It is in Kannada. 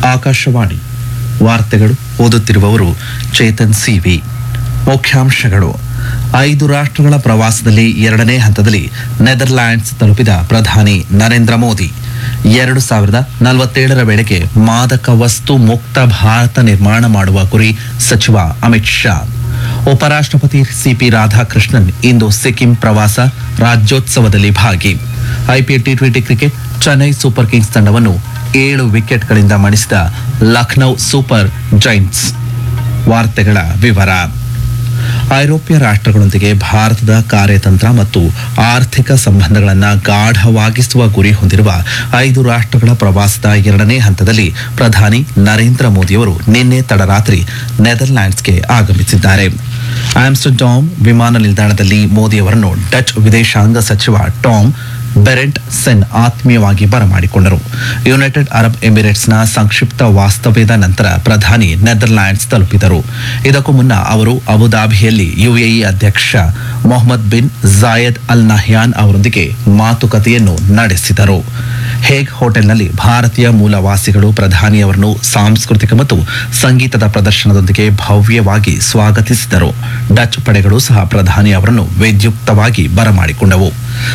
ಆಕಾಶವಾಣಿ ವಾರ್ತೆಗಳು ಓದುತ್ತಿರುವವರು ಚೇತನ್ ಸಿವಿ ಮುಖ್ಯಾಂಶಗಳು ಐದು ರಾಷ್ಟ್ರಗಳ ಪ್ರವಾಸದಲ್ಲಿ ಎರಡನೇ ಹಂತದಲ್ಲಿ ನೆದರ್ಲ್ಯಾಂಡ್ಸ್ ತಲುಪಿದ ಪ್ರಧಾನಿ ನರೇಂದ್ರ ಮೋದಿ ಎರಡು ಸಾವಿರದ ನಲವತ್ತೇಳರ ವೇಳೆಗೆ ಮಾದಕ ವಸ್ತು ಮುಕ್ತ ಭಾರತ ನಿರ್ಮಾಣ ಮಾಡುವ ಗುರಿ ಸಚಿವ ಅಮಿತ್ ಶಾ ಉಪರಾಷ್ಟ್ರಪತಿ ಸಿಪಿ ರಾಧಾಕೃಷ್ಣನ್ ಇಂದು ಸಿಕ್ಕಿಂ ಪ್ರವಾಸ ರಾಜ್ಯೋತ್ಸವದಲ್ಲಿ ಭಾಗಿ IPL T twenty cricket Chennai super kings ತಂಡವನ್ನು ಏಳು ವಿಕೆಟ್ಗಳಿಂದ ಮಣಿಸಿದ ಲಖನೌ ಸೂಪರ್ ಜೈಂಟ್ಸ್ ವಾರ್ತೆಗಳ ವಿವರ ಐರೋಪ್ಯ ರಾಷ್ಟ್ರಗಳೊಂದಿಗೆ ಭಾರತದ ಕಾರ್ಯತಂತ್ರ ಮತ್ತು ಆರ್ಥಿಕ ಸಂಬಂಧಗಳನ್ನು ಗಾಢವಾಗಿಸುವ ಗುರಿ ಹೊಂದಿರುವ ಐದು ರಾಷ್ಟ್ರಗಳ ಪ್ರವಾಸದ ಎರಡನೇ ಹಂತದಲ್ಲಿ ಪ್ರಧಾನಿ ನರೇಂದ್ರ ಮೋದಿಯವರು ನಿನ್ನೆ ತಡರಾತ್ರಿ ನೆದರ್ಲ್ಯಾಂಡ್ಸ್ಗೆ ಆಗಮಿಸಿದ್ದಾರೆ ಆಮ್ಸ್ಟರ್ಡಾಮ್ ವಿಮಾನ ನಿಲ್ದಾಣದಲ್ಲಿ ಮೋದಿಯವರನ್ನು ಡಚ್ ವಿದೇಶಾಂಗ ಸಚಿವ ಟಾಮ್ ಬೆರೆಂಟ್ ಸೆನ್ ಆತ್ಮೀಯವಾಗಿ ಬರಮಾಡಿಕೊಂಡರು ಯುನೈಟೆಡ್ ಅರಬ್ ಎಮಿರೇಟ್ಸ್ನ ಸಂಕ್ಷಿಪ್ತ ವಾಸ್ತವ್ಯದ ನಂತರ ಪ್ರಧಾನಿ ನೆದರ್ಲ್ಯಾಂಡ್ಸ್ ತಲುಪಿದರು ಇದಕ್ಕೂ ಮುನ್ನ ಅವರು ಅಬುದಾಬಿಯಲ್ಲಿ ಯುಎಇ ಅಧ್ಯಕ್ಷ Mohammed bin Zayed Al Nahyan ಅವರೊಂದಿಗೆ ಮಾತುಕತೆಯನ್ನು ನಡೆಸಿದರು ಹೇಗ್ ಹೋಟೆಲ್ನಲ್ಲಿ ಭಾರತೀಯ ಮೂಲವಾಸಿಗಳು ಪ್ರಧಾನಿಯವರನ್ನು ಸಾಂಸ್ಕೃತಿಕ ಮತ್ತು ಸಂಗೀತದ ಪ್ರದರ್ಶನದೊಂದಿಗೆ ಭವ್ಯವಾಗಿ ಸ್ವಾಗತಿಸಿದರು ಡಚ್ ಪಡೆಗಳು ಸಹ ಪ್ರಧಾನಿ ಅವರನ್ನು ವಿದ್ಯುಕ್ತವಾಗಿ ಬರಮಾಡಿಕೊಂಡವು